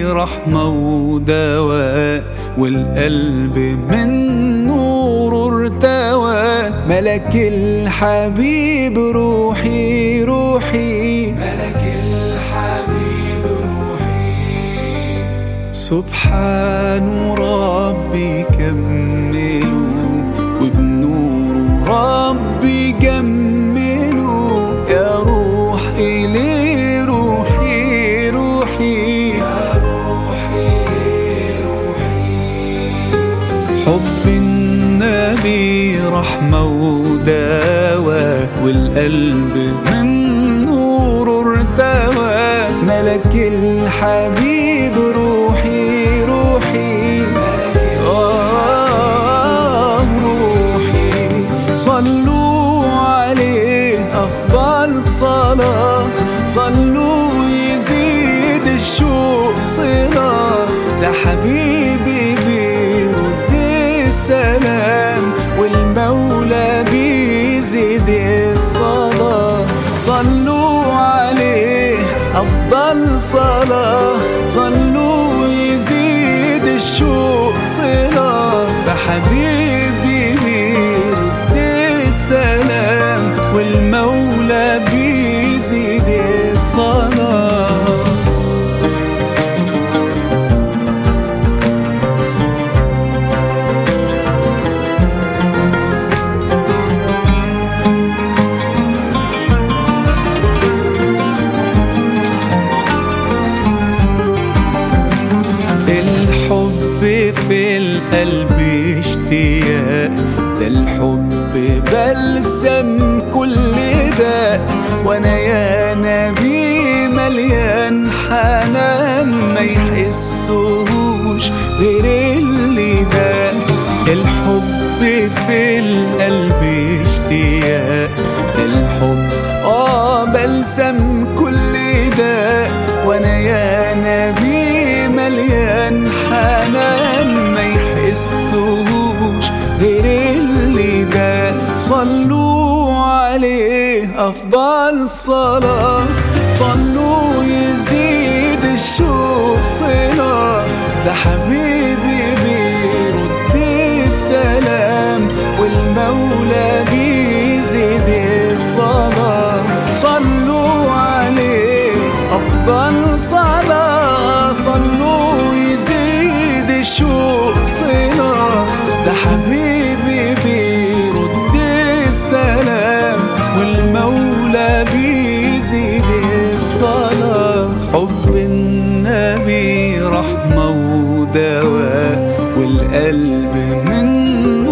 رحمة ودواء والقلب من نور ارتوى ملك الحبيب روحي روحي ملك الحبيب روحي سبحان ربي كملوا وبنور ربي جملوا يا روحي ليه روحي روحي يا روحي روحي حب النبي رحمة ودواء والقلب من نور ارتوى ملك الحبيب روحي روحي آه روحي صلوا عليه أفضل صلاة صلوا يزيد الشوق صلاة ده حبيبي بيرد السلام والمولى بيزيد الصلاة صلوا عليه أفضل صلاة صلوا يزيد الشوق صلاة بحبيبي بيرد السلام والمولى بيزيد الصلاة الحب في القلب اشتياق ده الحب بلسم كل داء وانا يا نبي مليان حنان ما يحسوش غير اللي ده الحب في القلب اشتياق ده الحب اه بلسم كل داء وانا يا نبي مليان حنان ما يحسوش غير اللي ده صلوا عليه افضل صلاه صلوا يزيد الشوق صلاه ده حبيبي بيرد السلام والمولى بيزيد الصلاه صلوا عليه افضل صلاه صلوا يزيد الشوق صلاه ده حبيبي بيرد السلام والمولى بيزيد الصلاة حب النبي رحمة ودواء والقلب من